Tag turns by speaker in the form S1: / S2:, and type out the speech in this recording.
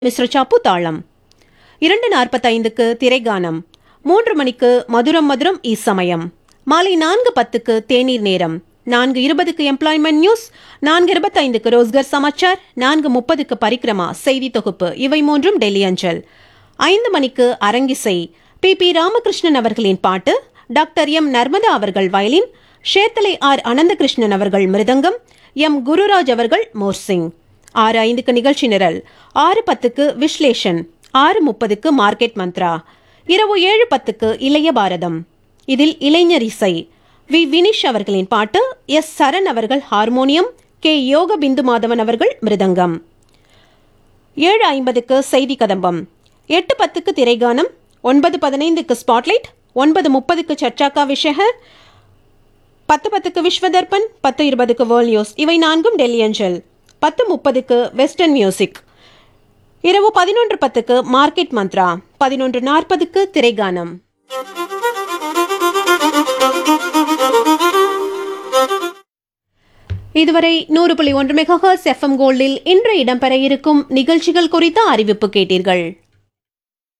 S1: மிஸ்ர சாப்பு தாளம் இரண்டு நாற்பத்தைந்துக்கு திரைகானம் மூன்று மணிக்கு மதுரம் மதுரம் இசமயம் மாலை நான்கு பத்துக்கு தேநீர் நேரம் நான்கு இருபதுக்கு எம்ப்ளாய்மெண்ட் நியூஸ் நான்கு இருபத்தைந்துக்கு ரோஸ்கர் சமாச்சார் நான்கு முப்பதுக்கு பரிக்ரமா செய்தி தொகுப்பு இவை மூன்றும் டெல்லி அஞ்சல் ஐந்து மணிக்கு அரங்கிசை பி பி ராமகிருஷ்ணன் அவர்களின் பாட்டு டாக்டர் எம் நர்மதா அவர்கள் வயலின் ஷேத்தலை ஆர் அனந்தகிருஷ்ணன் அவர்கள் மிருதங்கம் எம் குருராஜ் அவர்கள் மோர்சிங் ஆறு ஐந்துக்கு நிகழ்ச்சி நிரல் ஆறு பத்துக்கு விஸ்லேஷன் ஆறு முப்பதுக்கு மார்க்கெட் மந்த்ரா இரவு ஏழு பத்துக்கு இளைய பாரதம் இதில் இளைஞர் இசை வி வினிஷ் அவர்களின் பாட்டு எஸ் சரண் அவர்கள் ஹார்மோனியம் கே யோக பிந்து மாதவன் அவர்கள் மிருதங்கம் ஏழு ஐம்பதுக்கு செய்தி கதம்பம் எட்டு பத்துக்கு திரைகானம் ஒன்பது பதினைந்துக்கு ஸ்பாட்லைட் ஒன்பது முப்பதுக்கு சர்ச்சாக்கா விஷக பத்து பத்துக்கு விஸ்வதர்பன் பத்து இருபதுக்கு வேர்ல்ட் நியூஸ் இவை நான்கும் டெல்லி அஞ்சல் பத்து முப்பதுக்கு வெஸ்டர்ன் மியூசிக் இரவு பதினொன்று பத்துக்கு மார்க்கெட் மந்த்ரா பதினொன்று நாற்பதுக்கு திரைகானம் இதுவரை நூறு புள்ளி ஒன்று மெகா எஃப்எம் கோல்டில் இன்று இடம்பெற இருக்கும் நிகழ்ச்சிகள் குறித்த அறிவிப்பு கேட்டீர்கள்